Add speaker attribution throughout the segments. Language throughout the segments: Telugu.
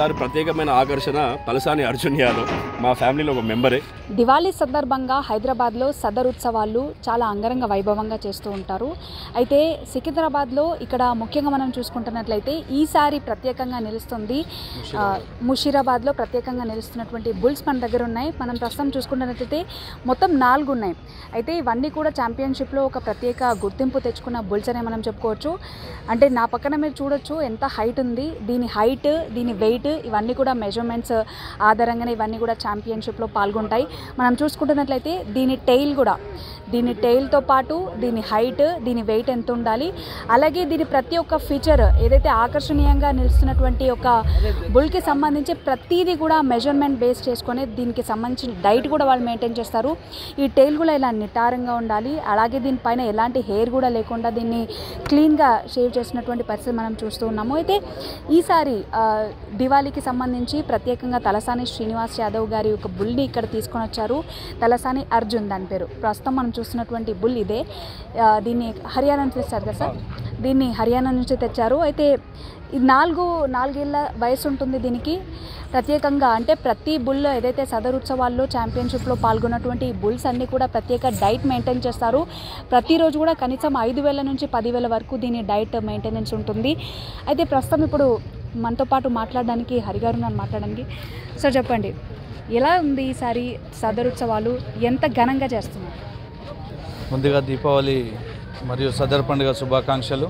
Speaker 1: ఈసారి ప్రత్యేకమైన ఆకర్షణ తలసాని అర్జున్ యాదవ్ మా ఫ్యామిలీలో ఒక మెంబరే
Speaker 2: దివాళీ సందర్భంగా హైదరాబాద్లో సదర్ ఉత్సవాలు చాలా అంగరంగ వైభవంగా చేస్తూ ఉంటారు అయితే సికింద్రాబాద్లో ఇక్కడ ముఖ్యంగా మనం చూసుకుంటున్నట్లయితే ఈసారి ప్రత్యేకంగా నిలుస్తుంది ఆ, ముషీరాబాద్లో ప్రత్యేకంగా నిలుస్తున్నటువంటి బుల్స్ మన దగ్గర ఉన్నాయి మనం ప్రస్తుతం చూసుకుంటున్నట్లయితే మొత్తం నాలుగు ఉన్నాయి అయితే ఇవన్నీ కూడా ఛాంపియన్షిప్లో ఒక ప్రత్యేక గుర్తింపు తెచ్చుకున్న బుల్స్ అనే మనం చెప్పుకోవచ్చు అంటే నా పక్కన మీరు చూడొచ్చు ఎంత హైట్ ఉంది దీని హైట్ దీని వెయిట్ ఇవన్నీ కూడా మెజర్మెంట్స్ ఆధారంగానే ఇవన్నీ కూడా ఛాంపియన్షిప్లో పాల్గొంటాయి మనం చూసుకుంటున్నట్లయితే దీని టెయిల్ కూడా దీని టెయిల్తో పాటు దీని హైట్ దీని వెయిట్ ఎంత ఉండాలి అలాగే దీని ప్రతి ఒక్క ఫీచర్ ఏదైతే ఆకర్షణీయంగా నిలుస్తున్నటువంటి ఒక బుల్కి సంబంధించి ప్రతిదీ కూడా మెజర్మెంట్ బేస్ చేసుకొని దీనికి సంబంధించిన డైట్ కూడా వాళ్ళు మెయింటైన్ చేస్తారు ఈ టెయిల్ కూడా ఇలా నిటారంగా ఉండాలి అలాగే దీనిపైన ఎలాంటి హెయిర్ కూడా లేకుండా దీన్ని క్లీన్గా షేవ్ చేసినటువంటి పరిస్థితి మనం చూస్తూ ఉన్నాము అయితే ఈసారి ఆ, దివాళీకి సంబంధించి ప్రత్యేకంగా తలసాని శ్రీనివాస్ యాదవ్ గారి ఒక బుల్ని ఇక్కడ తీసుకొని వచ్చారు తలసాని అర్జున్ దాని పేరు ప్రస్తుతం మనం చూస్తున్నటువంటి బుల్ ఇదే ఆ, దీన్ని హర్యానా నుంచి తెచ్చారు కదా సార్ దీన్ని హర్యానా నుంచి తెచ్చారు అయితే ఈ నాలుగు నాలుగేళ్ల వయసు ఉంటుంది దీనికి ప్రత్యేకంగా అంటే ప్రతి బుల్ ఏదైతే సదర్ ఉత్సవాల్లో ఛాంపియన్షిప్లో పాల్గొన్నటువంటి ఈ బుల్స్ అన్నీ కూడా ప్రత్యేక డైట్ మెయింటైన్ చేస్తారు ప్రతిరోజు కూడా కనీసం ఐదు వేల నుంచి పదివేల వరకు దీని డైట్ మెయింటెనెన్స్ ఉంటుంది అయితే ప్రస్తుతం ఇప్పుడు మనతో పాటు మాట్లాడడానికి హరిగారు నన్ను మాట్లాడడానికి సో చెప్పండి ఎలా ఉంది ఈసారి సదర్ ఉత్సవాలు ఎంత ఘనంగా చేస్తున్నారు
Speaker 3: ముందుగా దీపావళి మరియు సదర్ పండుగ శుభాకాంక్షలు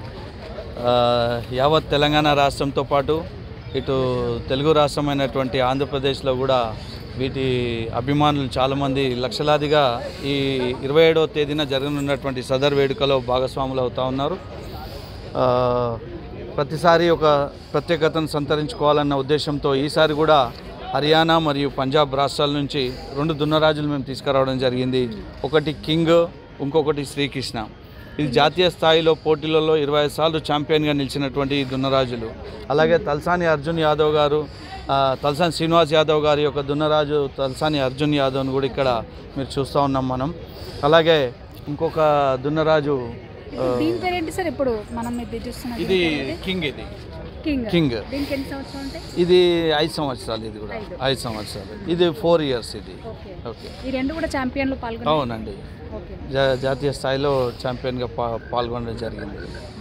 Speaker 3: ఆ, యావత్ తెలంగాణ రాష్ట్రంతో పాటు ఇటు తెలుగు రాష్ట్రమైనటువంటి ఆంధ్రప్రదేశ్లో కూడా వీటి అభిమానులు చాలామంది లక్షలాదిగా ఈ ఇరవై ఏడవ తేదీన జరగనున్నటువంటి సదర్ వేడుకలో భాగస్వాములు అవుతా ఉన్నారు ఆ, ప్రతిసారి ఒక ప్రత్యేకతను సంతరించుకోవాలన్న ఉద్దేశంతో ఈసారి కూడా హర్యానా మరియు పంజాబ్ రాష్ట్రాల నుంచి రెండు దున్నరాజులు మేము తీసుకురావడం జరిగింది ఒకటి కింగ్ ఇంకొకటి శ్రీకృష్ణ ఇది జాతీయ స్థాయిలో పోటీలలో ఇరవై ఐదు సార్లు ఛాంపియన్గా నిలిచినటువంటి ఈ దున్నరాజులు అలాగే తలసాని అర్జున్ యాదవ్ గారు ఆ, తలసాని శ్రీనివాస్ యాదవ్ గారి యొక్క దున్నరాజు తలసాని అర్జున్ యాదవ్ను కూడా ఇక్కడ మీరు చూస్తూ ఉన్నాం మనం అలాగే ఇంకొక దున్నరాజు ఆ,
Speaker 2: దీని పేరు ఏంటి సార్ ఇప్పుడు మనం ఇది చూస్తున్నది
Speaker 3: ఇది కింగ్ ఇది
Speaker 2: కింగ్
Speaker 3: కింగ్
Speaker 2: దీనికి ఎన్ని సంవత్సరాలు ఉంటాయి
Speaker 3: ఇది ఐదు సంవత్సరాలు ఇది కూడా
Speaker 2: ఐదు.
Speaker 3: ఐదు సంవత్సరాలు ఇది ఫోర్ ఇయర్స్ ఇది
Speaker 2: ఓకే
Speaker 3: ఓకే
Speaker 2: ఈ రెండు కూడా ఛాంపియన్లో పాల్గొన్నారు
Speaker 3: అవునండి
Speaker 2: ఓకే
Speaker 3: జా- జాతీయ స్థాయిలో ఛాంపియన్గా పా పాల్గొనడం జరిగింది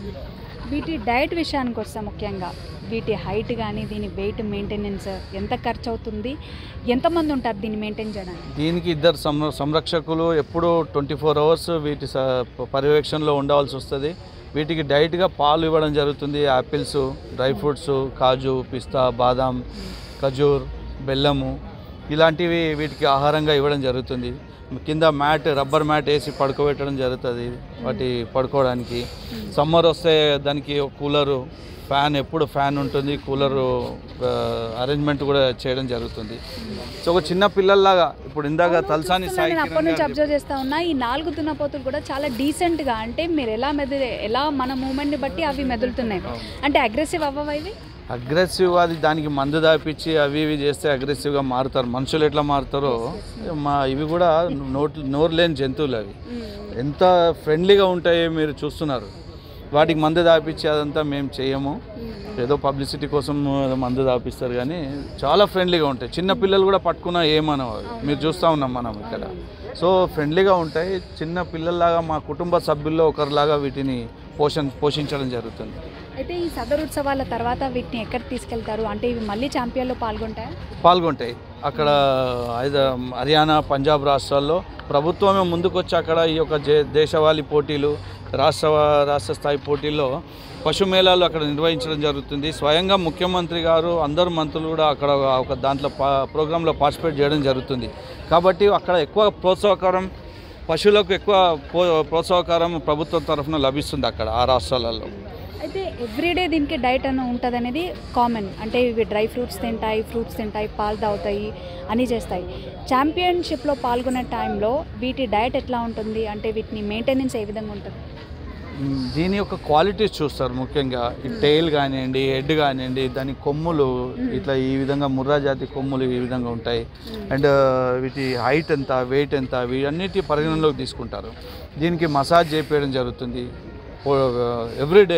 Speaker 2: వీటి డైట్ విషయానికి వస్తే ముఖ్యంగా వీటి హైట్ కానీ దీని వెయిట్ మెయింటెనెన్స్ ఎంత ఖర్చు అవుతుంది ఎంతమంది ఉంటారు దీన్ని మెయింటైన్ చేయడానికి
Speaker 3: దీనికి ఇద్దరు సంర సంరక్షకులు ఎప్పుడూ ట్వంటీ ఫోర్ అవర్స్ వీటి స- పర్యవేక్షణలో ఉండవలసి వస్తుంది వీటికి డైట్గా పాలు ఇవ్వడం జరుగుతుంది యాపిల్స్ డ్రై ఫ్రూట్స్ కాజు పిస్తా బాదాం ఖజూర్ బెల్లము ఇలాంటివి వీటికి ఆహారంగా ఇవ్వడం జరుగుతుంది కింద మ్యాట్ రబ్బర్ మ్యాట్ వేసి పడుకోబెట్టడం జరుగుతుంది వాటి పడుకోవడానికి సమ్మర్ వస్తే దానికి ఒక కూలరు ఫ్యాన్ ఎప్పుడు ఫ్యాన్ ఉంటుంది కూలరు అరేంజ్మెంట్ కూడా చేయడం జరుగుతుంది సో ఒక చిన్న పిల్లల్లాగా ఇప్పుడు ఇందాక తలసాని సాయి
Speaker 2: నేను అప్పటి
Speaker 3: కిరణ్
Speaker 2: నుంచి
Speaker 3: గారు
Speaker 2: అబ్జర్వ్ చేస్తా ఉన్నా ఈ నాలుగు దున్నపోతులు కూడా చాలా డీసెంట్గా అంటే మీరు ఎలా మెదిలే ఎలా మన మూమెంట్ని బట్టి అవి మెదులుతున్నాయి అంటే అగ్రెసివ్ అవ్వవా ఇవి
Speaker 3: అగ్రెసివ్ అది దానికి మందు దాపించి అవి ఇవి చేస్తే అగ్రెసివ్గా మారుతారు మనుషులు ఎట్లా మారుతారో మా ఇవి కూడా నోట్లు నోరు లేని జంతువులు అవి ఎంత ఫ్రెండ్లీగా ఉంటాయో మీరు చూస్తున్నారు వాటికి మందు దాపించి అదంతా మేము చేయము ఏదో పబ్లిసిటీ కోసం ఏదో మందు దాపిస్తారు కానీ చాలా ఫ్రెండ్లీగా ఉంటాయి చిన్న పిల్లలు కూడా పట్టుకున్నా ఏమనవు అవి. మీరు చూస్తూ ఉన్నాం మనం ఇక్కడ సో ఫ్రెండ్లీగా ఉంటాయి చిన్న పిల్లల్లాగా మా కుటుంబ సభ్యుల్లో ఒకరిలాగా వీటిని పోషణ పోషించడం జరుగుతుంది
Speaker 2: అయితే ఈ సదర్ ఉత్సవాల తర్వాత వీటిని ఎక్కడికి తీసుకెళ్తారు అంటే ఇవి మళ్ళీ ఛాంపియన్లో పాల్గొంటాయా
Speaker 3: పాల్గొంటాయి అక్కడ హైద- హర్యానా పంజాబ్ రాష్ట్రాల్లో ప్రభుత్వమే ముందుకొచ్చి అక్కడ ఈ యొక్క జే- దేశవాళీ పోటీలు రాష్ట్ర రాష్ట్ర స్థాయి పోటీల్లో పశు మేళాలు అక్కడ నిర్వహించడం జరుగుతుంది స్వయంగా ముఖ్యమంత్రి గారు అందరు మంత్రులు కూడా అక్కడ ఒక దాంట్లో పా ప్రోగ్రాంలో పార్టిసిపేట్ చేయడం జరుగుతుంది కాబట్టి అక్కడ ఎక్కువ ప్రోత్సాహకరం పశువులకు ఎక్కువ ప్రో- ప్రోత్సాహకరం ప్రభుత్వం తరఫున లభిస్తుంది అక్కడ ఆ రాష్ట్రాలలో
Speaker 2: అయితే ఎవ్రీడే దీనికి డైట్ అని ఉంటుంది అనేది కామన్ అంటే ఇవి డ్రై ఫ్రూట్స్ తింటాయి ఫ్రూట్స్ తింటాయి పాలు తాగుతాయి అని చేస్తాయి ఛాంపియన్షిప్లో పాల్గొనే టైంలో వీటి డైట్ ఎట్లా ఉంటుంది అంటే వీటిని మెయింటెనెన్స్ ఏ విధంగా ఉంటుంది
Speaker 3: మ్, దీని యొక్క క్వాలిటీస్ చూస్తారు ముఖ్యంగా ఈ టైల్ కానివ్వండి హెడ్ కానివ్వండి దాని కొమ్ములు ఇట్లా ఈ విధంగా ముర్రా జాతి కొమ్ములు ఈ విధంగా ఉంటాయి అండ్ వీటి హైట్ ఎంత వెయిట్ ఎంత వీటన్నిటి పరిగణనలోకి తీసుకుంటారు దీనికి మసాజ్ చేపించడం జరుగుతుంది ఎవ్రీడే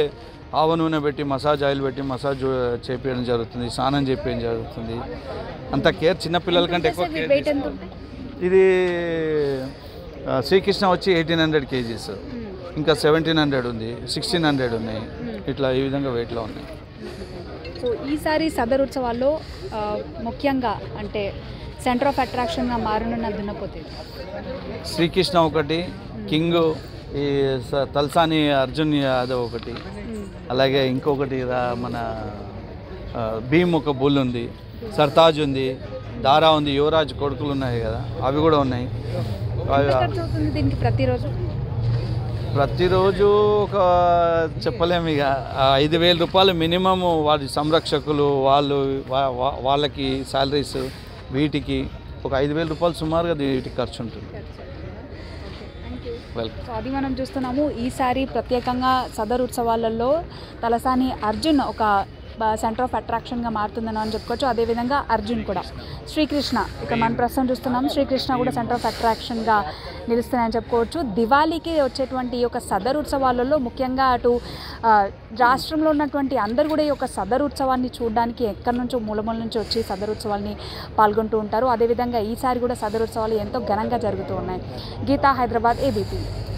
Speaker 3: ఆవ నూనె పెట్టి మసాజ్ ఆయిల్ పెట్టి మసాజ్ చేపించడం జరుగుతుంది స్నానం చేపించడం జరుగుతుంది అంత కేర్ చిన్నపిల్లల కంటే ఎక్కువ కేర్
Speaker 2: వెయిట్ ఎంత ఉంటుంది
Speaker 3: ఇది ఆ, శ్రీకృష్ణ వచ్చి ఎయిటీన్ హండ్రెడ్ కేజీస్ ఇంకా సెవెంటీన్ హండ్రెడ్ ఉంది సిక్స్టీన్ హండ్రెడ్ ఉన్నాయి ఇట్లా ఈ విధంగా వెయిట్లో ఉన్నాయి
Speaker 2: సో ఈసారి సదర్ ఉత్సవాల్లో ఆ, ముఖ్యంగా అంటే సెంటర్ ఆఫ్ అట్రాక్షన్గా మారనున్న దున్నపోతే
Speaker 3: శ్రీకృష్ణ ఒకటి కింగ్ ఈ స- తల్సాని అర్జున్ యాదవ్ ఒకటి అలాగే ఇంకొకటి రా- మన ఆ, భీమ్ ఒక బుల్ ఉంది సర్తాజ్ ఉంది దారా ఉంది యువరాజ్ కొడుకులు ఉన్నాయి కదా అవి కూడా ఉన్నాయి అవి
Speaker 2: ఖర్చు అవుతుంది దీనికి ప్రతిరోజు
Speaker 3: ప్రతిరోజు ఒక చెప్పలేము ఇక ఆ ఐదు వేల రూపాయలు మినిమం వారి సంరక్షకులు వాళ్ళు వా- వా- వాళ్ళకి శాలరీస్ వీటికి ఒక ఐదు వేల రూపాయలు సుమారుగా వీటికి ఖర్చు ఉంటుంది వెల్కమ్
Speaker 2: సో అది మనం చూస్తున్నాము ఈసారి ప్రత్యేకంగా సదర్ ఉత్సవాలలో తలసాని అర్జున్ ఒక సెంటర్ ఆఫ్ అట్రాక్షన్గా మారుతుందని అని చెప్పుకోవచ్చు అదేవిధంగా అర్జున్ కూడా శ్రీకృష్ణ ఇక్కడ మనం ప్రస్తుతం చూస్తున్నాం శ్రీకృష్ణ కూడా సెంటర్ ఆఫ్ అట్రాక్షన్గా నిలుస్తున్నాయని చెప్పుకోవచ్చు దివాళీకి వచ్చేటువంటి ఈ యొక్క సదర్ ఉత్సవాలలో ముఖ్యంగా అటు ఆ, రాష్ట్రంలో ఉన్నటువంటి అందరూ కూడా ఈ యొక్క సదర్ ఉత్సవాన్ని చూడడానికి ఎక్కడి నుంచో మూలమూల నుంచి వచ్చి సదర్ ఉత్సవాల్ని పాల్గొంటూ ఉంటారు అదేవిధంగా ఈసారి కూడా సదర్ ఉత్సవాలు ఎంతో ఘనంగా జరుగుతూ ఉన్నాయి గీతా హైదరాబాద్ ఏబీపీ